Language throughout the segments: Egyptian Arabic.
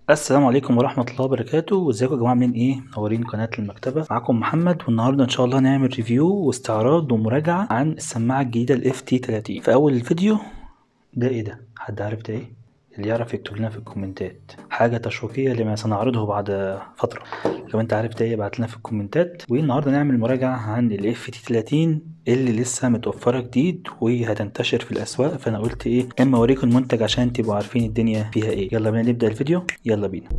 السلام عليكم ورحمة الله وبركاته وازيكم يا جماعة عاملين ايه منورين قناة المكتبة معاكم محمد والنهاردة ان شاء الله نعمل ريفيو واستعراض ومراجعة عن السماعة الجديدة الاف تي 30 في اول الفيديو ده ايه ده حد عارف ده ايه اللي يعرف يكتب لنا في الكومنتات حاجة تشويقية لما سنعرضه بعد فترة لو انت عارف ده ايه ابعت لنا في الكومنتات والنهارده نعمل مراجعة عن الاف تي 30 اللي لسه متوفرة جديد وهتنتشر في الاسواق فانا قلت ايه اما اوريكم المنتج عشان تبقوا عارفين الدنيا فيها ايه يلا بينا نبدأ الفيديو يلا بينا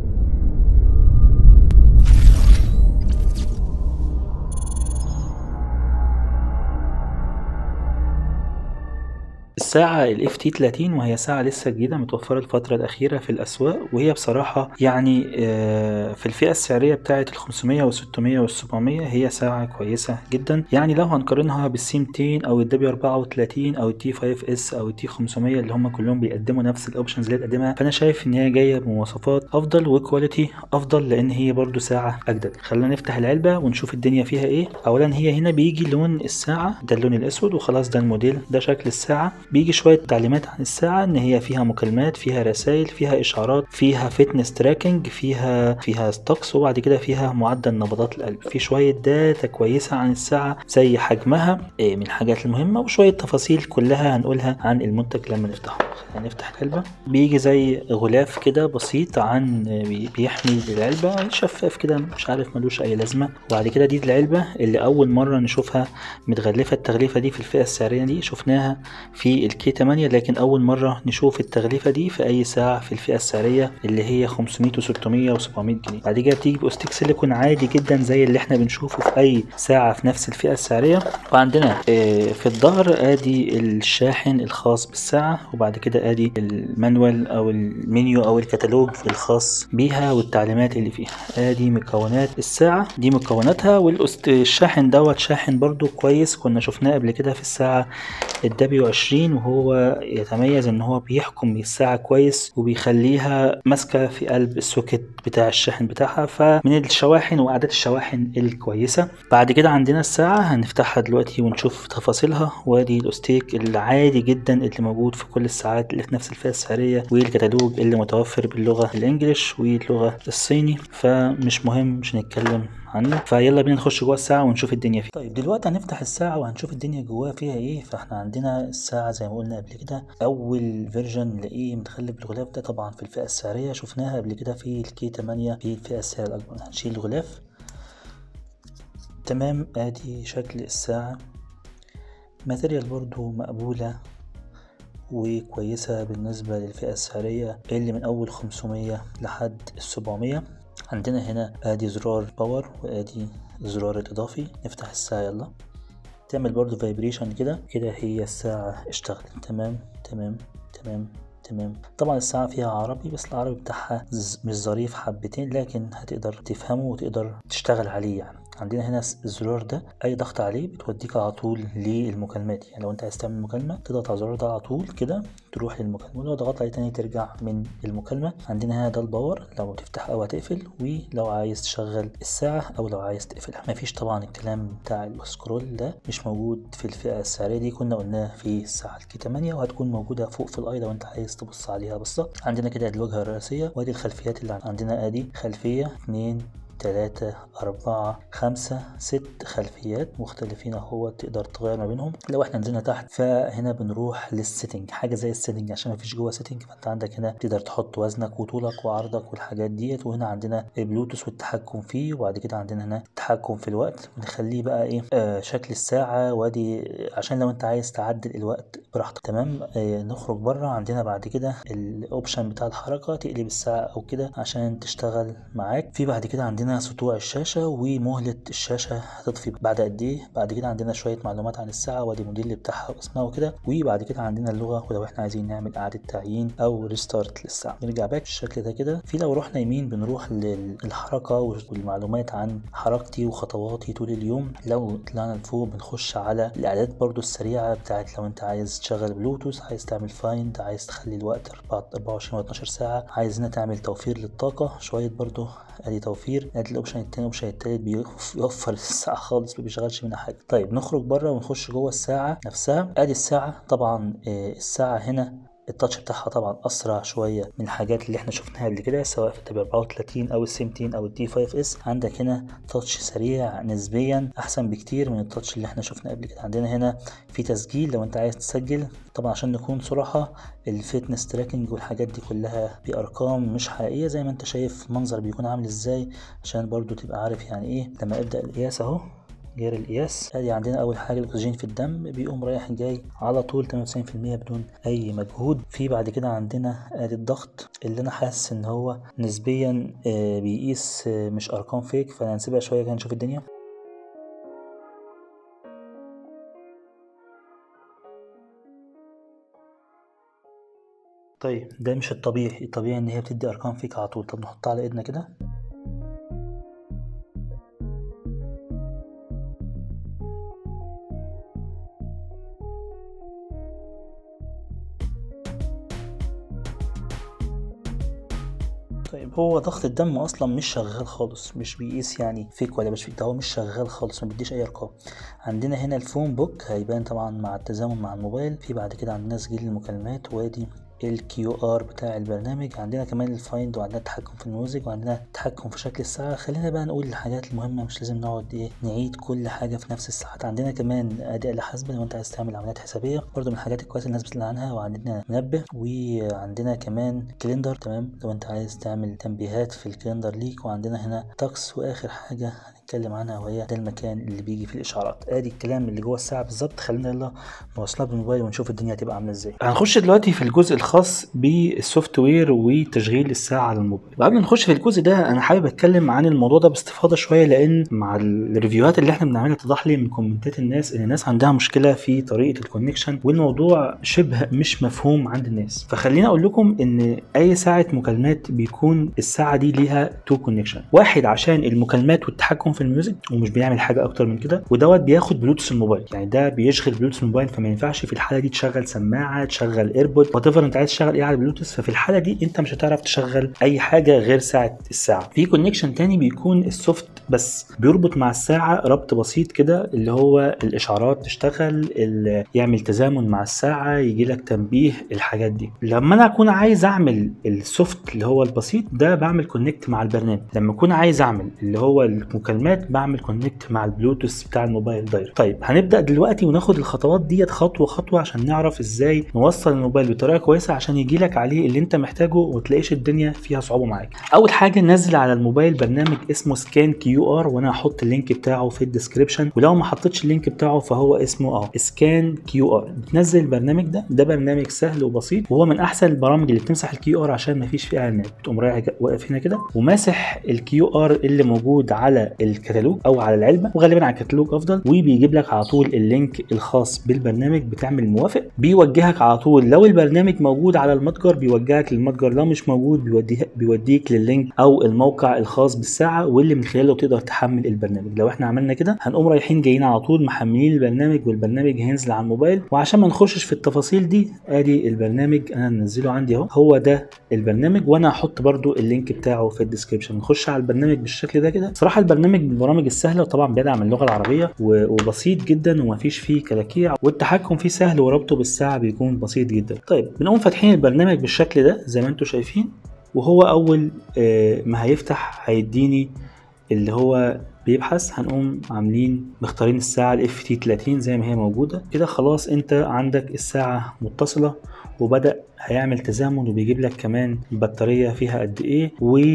الساعة ال FT30 وهي ساعة لسه جديدة متوفرة الفترة الأخيرة في الأسواق وهي بصراحة يعني آه، في الفئة السعرية بتاعة ال 500 وال 600 وال 700 هي ساعة كويسة جدا يعني لو هنقارنها بالسي 200 أو ال W34 أو ال T5S أو ال T500 اللي هم كلهم بيقدموا نفس الأوبشنز اللي بتقدمها فأنا شايف إن هي جاية بمواصفات أفضل وكواليتي أفضل لأن هي برضو ساعة أجدد خلينا نفتح العلبة ونشوف الدنيا فيها إيه أولا هي هنا بيجي لون الساعة ده اللون الأسود وخلاص ده الموديل ده شكل الساعة بيجي شوية تعليمات عن الساعة إن هي فيها مكالمات فيها رسائل فيها إشعارات فيها فتنس تراكنج فيها فيها ستوكس وبعد كده فيها معدل نبضات القلب في شوية داتا كويسة عن الساعة زي حجمها إيه، من الحاجات المهمة وشوية تفاصيل كلها هنقولها عن المنتج لما نفتحه خلينا نفتح العلبة بيجي زي غلاف كده بسيط عن بي- بيحمي العلبة شفاف كده مش عارف ملوش أي لازمة وبعد كده دي العلبة اللي أول مرة نشوفها متغلفة التغليفة دي في الفئة السعرية دي شفناها في الكي 8 لكن أول مرة نشوف التغليفة دي في أي ساعة في الفئة السعرية اللي هي 500 و 600 و 700 جنيه بعد كده بتيجي بأوستيك سيليكون عادي جدا زي اللي احنا بنشوفه في أي ساعة في نفس الفئة السعرية وعندنا آه، في الظهر ادي الشاحن الخاص بالساعة وبعد كده ادي المانوال او المنيو او الكتالوج الخاص بيها والتعليمات اللي فيها ادي مكونات الساعة دي مكوناتها والشاحن دوت شاحن برضو كويس كنا شفناه قبل كده في الساعة الدبليو 20 وهو يتميز ان هو بيحكم الساعة كويس وبيخليها ماسكة في قلب السوكت بتاع الشاحن بتاعها فمن الشواحن واعداد الشواحن الكويسة بعد كده عندنا الساعة هنفتحها دلوقتي ونشوف تفاصيلها وادي الاوستيك العادي جدا اللي موجود في كل الساعات اللي في نفس الفئة السعرية والكتالوج اللي متوفر باللغة الانجليش واللغة الصيني فمش مهم مش هنتكلم عنه فيلا بينا نخش جوه الساعة ونشوف الدنيا فيها طيب دلوقتي هنفتح الساعة وهنشوف الدنيا جواها فيها ايه فاحنا عندنا الساعة زي ما قلنا قبل كده اول فيرجن نلاقيه متخلف بالغلاف ده طبعا في الفئة السعرية شفناها قبل كده في الكي 8 في الفئة السعرية الأكبر هنشيل الغلاف تمام ادي شكل الساعة ماتيريال برضو مقبولة وكويسة بالنسبة للفئة السعرية اللي من أول 500 لحد 700 عندنا هنا ادي زرار باور وادي زرار الإضافي نفتح الساعة يلا تعمل برضو فايبريشن كده كده هي الساعة اشتغلت تمام تمام تمام تمام طبعا الساعة فيها عربي بس العربي بتاعها ز- مش ظريف حبتين لكن هتقدر تفهمه وتقدر تشتغل عليه يعني عندنا هنا س- الزرار ده اي ضغط عليه بتوديك على طول للمكالمات يعني لو انت عايز تعمل مكالمة تضغط على الزرار ده على طول كده تروح للمكالمة ولو ضغطت عليه تاني ترجع من المكالمة عندنا هنا ده الباور لو تفتح او هتقفل ولو عايز تشغل الساعة او لو عايز تقفلها مفيش طبعا الكلام بتاع السكرول ده مش موجود في الفئة السعرية دي كنا قلناه في الساعة الكي 8 وهتكون موجودة فوق في الاي لو انت عايز تبص عليها بالظبط عندنا كده الواجهة الرئيسية وادي الخلفيات اللي عندنا ادي خلفية اتنين تلاتة أربعة خمسة ست خلفيات مختلفين اهو تقدر تغير ما بينهم لو احنا نزلنا تحت فهنا بنروح للسيتنج حاجة زي السيتنج عشان ما فيش جوه سيتنج فانت عندك هنا تقدر تحط وزنك وطولك وعرضك والحاجات ديت وهنا عندنا البلوتوث والتحكم فيه وبعد كده عندنا هنا التحكم في الوقت ونخليه بقى ايه آه شكل الساعة وادي عشان لو انت عايز تعدل الوقت براحتك تمام آه نخرج بره عندنا بعد كده الاوبشن بتاع الحركة تقلب الساعة او كده عشان تشتغل معاك في بعد كده عندنا سطوع الشاشة ومهلة الشاشة هتطفي بعد قد ايه بعد كده عندنا شوية معلومات عن الساعة وادي الموديل بتاعها واسمها وكده وبعد كده عندنا اللغة ولو احنا عايزين نعمل اعادة تعيين او ريستارت للساعة نرجع باك بالشكل ده كده في لو رحنا يمين بنروح للحركة والمعلومات عن حركتي وخطواتي طول اليوم لو طلعنا لفوق بنخش على الاعداد برضو السريعة بتاعت لو انت عايز تشغل بلوتوث عايز تعمل فايند عايز تخلي الوقت 24 و 12 ساعة عايز هنا تعمل توفير للطاقة شوية برضو ادي توفير ادي الاوبشن التاني الاوبشن التالت بيوفر الساعة خالص ما بيشغلش منها حاجة طيب نخرج بره ونخش جوه الساعة نفسها ادي الساعة طبعا آه، الساعة هنا التاتش بتاعها طبعا اسرع شويه من الحاجات اللي احنا شفناها قبل كده سواء في التاب 34 او السي 200 او الدي 5 اس عندك هنا تاتش سريع نسبيا احسن بكتير من التاتش اللي احنا شفناه قبل كده عندنا هنا في تسجيل لو انت عايز تسجل طبعا عشان نكون صراحه الفيتنس تراكنج والحاجات دي كلها بارقام مش حقيقيه زي ما انت شايف منظر بيكون عامل ازاي عشان برضو تبقى عارف يعني ايه لما ابدا القياس اهو غير القياس ادي عندنا اول حاجه الاكسجين في الدم بيقوم رايح جاي على طول 98% بدون اي مجهود في بعد كده عندنا ادي الضغط اللي انا حاسس ان هو نسبيا آه بيقيس آه مش ارقام فيك فهنسيبها شويه كده نشوف الدنيا طيب ده مش الطبيعي الطبيعي ان هي بتدي ارقام فيك على طول طب نحطها على ايدنا كده طيب هو ضغط الدم اصلا مش شغال خالص مش بيقيس يعني فيك ولا مش فيك ده هو مش شغال خالص ما بيديش اي ارقام عندنا هنا الفون بوك هيبان طبعا مع التزامن مع الموبايل في بعد كده عندنا سجل المكالمات وادي الكيو ار بتاع البرنامج عندنا كمان الفايند وعندنا التحكم في الميوزك وعندنا التحكم في شكل الساعة خلينا بقى نقول الحاجات المهمة مش لازم نقعد ايه نعيد كل حاجة في نفس الساعات عندنا كمان أداء الحاسبة لو انت عايز تعمل عمليات حسابية برضو من الحاجات الكويسة الناس بتسأل عنها وعندنا منبه وعندنا كمان كالندر تمام لو انت عايز تعمل تنبيهات في الكالندر ليك وعندنا هنا تاكس واخر حاجة هنتكلم عنها وهي ده المكان اللي بيجي فيه الاشعارات ادي الكلام اللي جوه الساعه بالظبط خلينا يلا نوصلها بالموبايل ونشوف الدنيا هتبقى عامله ازاي هنخش دلوقتي في الجزء الخاص بالسوفت وير وتشغيل الساعه على الموبايل قبل ما نخش في الجزء ده انا حابب اتكلم عن الموضوع ده باستفاضه شويه لان مع الريفيوهات اللي احنا بنعملها اتضح لي من كومنتات الناس ان الناس عندها مشكله في طريقه الكونكشن والموضوع شبه مش مفهوم عند الناس فخليني اقول لكم ان اي ساعه مكالمات بيكون الساعه دي ليها تو كونكشن واحد عشان المكالمات والتحكم في الميوزك ومش بيعمل حاجه اكتر من كده ودوت بياخد بلوتوث الموبايل يعني ده بيشغل بلوتوث الموبايل فما ينفعش في الحاله دي تشغل سماعه تشغل ايربود وات ايفر انت عايز تشغل ايه على البلوتوث ففي الحاله دي انت مش هتعرف تشغل اي حاجه غير ساعه الساعه في كونكشن تاني بيكون السوفت بس بيربط مع الساعه ربط بسيط كده اللي هو الاشعارات تشتغل يعمل تزامن مع الساعه يجي لك تنبيه الحاجات دي لما انا اكون عايز اعمل السوفت اللي هو البسيط ده بعمل كونكت مع البرنامج لما اكون عايز اعمل اللي هو المكالمات بعمل كونكت مع البلوتوث بتاع الموبايل دايركت طيب هنبدا دلوقتي وناخد الخطوات ديت خطوه خطوه عشان نعرف ازاي نوصل الموبايل بطريقه كويسه عشان يجي لك عليه اللي انت محتاجه وتلاقيش الدنيا فيها صعوبه معاك اول حاجه نزل على الموبايل برنامج اسمه سكان كيو ار وانا هحط اللينك بتاعه في الديسكربشن ولو ما حطيتش اللينك بتاعه فهو اسمه اهو سكان كيو ار بتنزل البرنامج ده ده برنامج سهل وبسيط وهو من احسن البرامج اللي بتمسح الكيو ار عشان ما فيش فيها اعلانات بتقوم رايح واقف هنا كده وماسح الكيو ار اللي موجود على الكتالوج او على العلبه وغالبا على الكتالوج افضل وبيجيب لك على طول اللينك الخاص بالبرنامج بتعمل موافق بيوجهك على طول لو البرنامج موجود على المتجر بيوجهك للمتجر لو مش موجود بيوديه بيوديك لللينك او الموقع الخاص بالساعه واللي من خلاله تقدر تحمل البرنامج لو احنا عملنا كده هنقوم رايحين جايين على طول محملين البرنامج والبرنامج هينزل على الموبايل وعشان ما نخشش في التفاصيل دي ادي البرنامج انا منزله عندي اهو هو ده البرنامج وانا هحط برده اللينك بتاعه في الديسكربشن نخش على البرنامج بالشكل ده كده صراحه البرنامج من البرامج السهله وطبعا بيدعم اللغه العربيه وبسيط جدا ومفيش فيه كلاكيع والتحكم فيه سهل وربطه بالساعه بيكون بسيط جدا طيب بنقوم فاتحين البرنامج بالشكل ده زي ما انتم شايفين وهو اول ما هيفتح هيديني اللي هو بيبحث هنقوم عاملين مختارين الساعة الاف تي 30 زي ما هي موجودة كده خلاص انت عندك الساعة متصلة وبدأ هيعمل تزامن وبيجيب لك كمان البطارية فيها قد ايه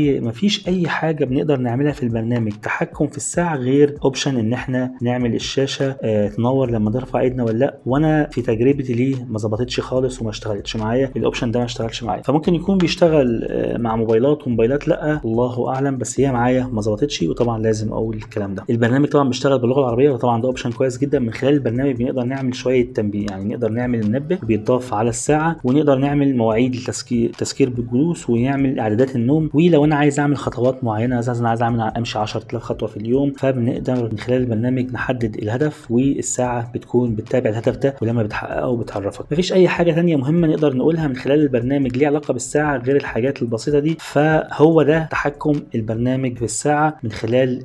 ومفيش اي حاجة بنقدر نعملها في البرنامج تحكم في الساعة غير اوبشن ان احنا نعمل الشاشة اه تنور لما نرفع ايدنا ولا لا وانا في تجربتي ليه ما ظبطتش خالص وما اشتغلتش معايا الاوبشن ده ما اشتغلش معايا فممكن يكون بيشتغل اه مع موبايلات وموبايلات لا الله اعلم بس هي معايا ما ظبطتش وطبعا لازم اقول الكلام ده البرنامج طبعا بيشتغل باللغة العربية وطبعا ده اوبشن كويس جدا من خلال البرنامج بنقدر نعمل شوية تنبيه يعني نقدر نعمل منبه بيتضاف على الساعة ونقدر نعمل مواعيد التذكير تذكير بالجلوس ونعمل اعدادات النوم ولو انا عايز اعمل خطوات معينه مثلا انا عايز اعمل امشي 10000 خطوه في اليوم فبنقدر من خلال البرنامج نحدد الهدف والساعه بتكون بتتابع الهدف ده ولما بتحققه بتعرفك مفيش اي حاجه ثانيه مهمه نقدر نقولها من خلال البرنامج ليها علاقه بالساعه غير الحاجات البسيطه دي فهو ده تحكم البرنامج في الساعه من خلال الموبايل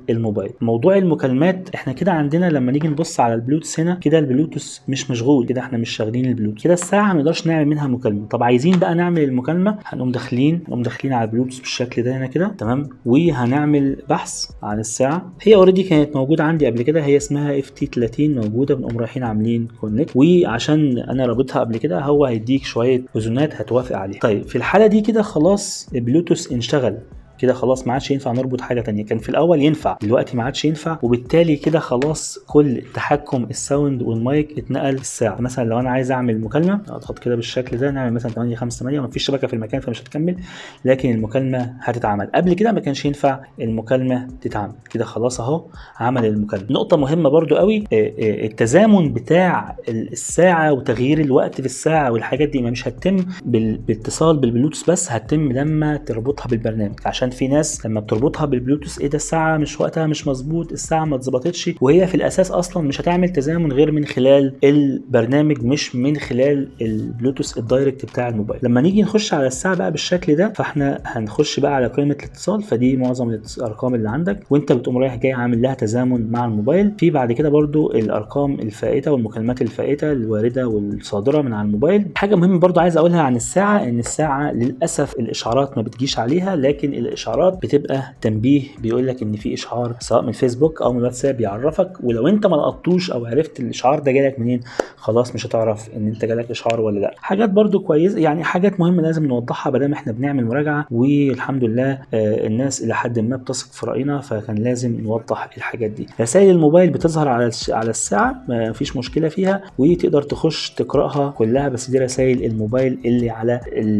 الموبايل موضوع المكالمات احنا كده عندنا لما نيجي نبص على البلوتوث هنا كده البلوتوث مش مشغول كده احنا مش شغالين البلوتوث كده الساعه ما نقدرش نعمل منها مكالمه طب عايزين بقى نعمل المكالمه هنقوم داخلين نقوم داخلين على البلوتوث بالشكل ده هنا كده تمام وهنعمل بحث عن الساعه هي اوريدي كانت موجوده عندي قبل كده هي اسمها اف تي 30 موجوده بنقوم رايحين عاملين كونكت وعشان انا رابطها قبل كده هو هيديك شويه اذونات هتوافق عليها طيب في الحاله دي كده خلاص البلوتوث انشغل كده خلاص ما عادش ينفع نربط حاجه تانية كان في الاول ينفع دلوقتي ما عادش ينفع وبالتالي كده خلاص كل تحكم الساوند والمايك اتنقل الساعه مثلا لو انا عايز اعمل مكالمه اضغط كده بالشكل ده نعمل مثلا 8 5 8 ومفيش شبكه في المكان فمش هتكمل لكن المكالمه هتتعمل قبل كده ما كانش ينفع المكالمه تتعمل كده خلاص اهو عمل المكالمه نقطه مهمه برضو قوي التزامن بتاع الساعه وتغيير الوقت في الساعه والحاجات دي ما مش هتتم بالاتصال بالبلوتوث بس هتتم لما تربطها بالبرنامج عشان في ناس لما بتربطها بالبلوتوث ايه ده الساعه مش وقتها مش مظبوط الساعه ما اتظبطتش وهي في الاساس اصلا مش هتعمل تزامن غير من خلال البرنامج مش من خلال البلوتوث الدايركت بتاع الموبايل لما نيجي نخش على الساعه بقى بالشكل ده فاحنا هنخش بقى على قائمه الاتصال فدي معظم الارقام اللي عندك وانت بتقوم رايح جاي عامل لها تزامن مع الموبايل في بعد كده برضو الارقام الفائته والمكالمات الفائته الوارده والصادره من على الموبايل حاجه مهمه برضو عايز اقولها عن الساعه ان الساعه للاسف الاشعارات ما بتجيش عليها لكن الاشعارات بتبقى تنبيه بيقول لك ان في اشعار سواء من فيسبوك او من الواتساب يعرفك ولو انت ما لقطتوش او عرفت الاشعار ده جالك منين خلاص مش هتعرف ان انت جالك اشعار ولا لا حاجات برضو كويس يعني حاجات مهمه لازم نوضحها بدل احنا بنعمل مراجعه والحمد لله آه الناس الى حد ما بتثق في راينا فكان لازم نوضح الحاجات دي رسائل الموبايل بتظهر على على الساعه ما فيش مشكله فيها وتقدر تخش تقراها كلها بس دي رسائل الموبايل اللي على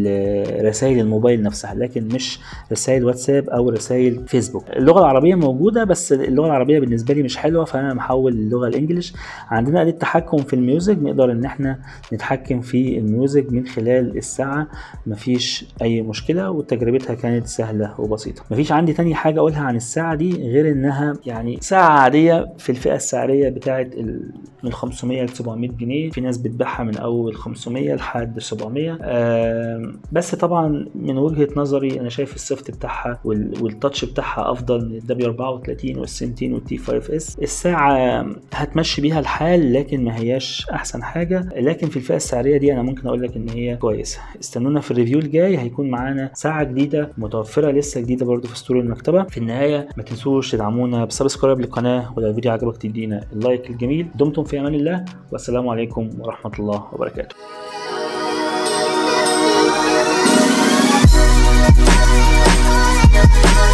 رسائل الموبايل نفسها لكن مش رسائل واتساب او رسائل فيسبوك اللغه العربيه موجوده بس اللغه العربيه بالنسبه لي مش حلوه فانا محول للغه الانجليش عندنا آلة تحكم في الميوزك نقدر ان احنا نتحكم في الميوزك من خلال الساعه مفيش اي مشكله وتجربتها كانت سهله وبسيطه مفيش عندي تاني حاجه اقولها عن الساعه دي غير انها يعني ساعه عاديه في الفئه السعريه بتاعه من 500 ل 700 جنيه في ناس بتبيعها من اول 500 لحد 700 آه بس طبعا من وجهه نظري انا شايف السوفت بتاعها والتاتش بتاعها افضل من الدبليو 34 والسنتين والتي 5 اس الساعه هتمشي بيها الحال لكن ما هياش احسن حاجه لكن في الفئه السعريه دي انا ممكن اقول لك ان هي كويسه استنونا في الريفيو الجاي هيكون معانا ساعه جديده متوفره لسه جديده برضو في ستور المكتبه في النهايه ما تنسوش تدعمونا بسبسكرايب للقناه ولو الفيديو عجبك تدينا اللايك الجميل دمتم في امان الله والسلام عليكم ورحمه الله وبركاته We'll be right back.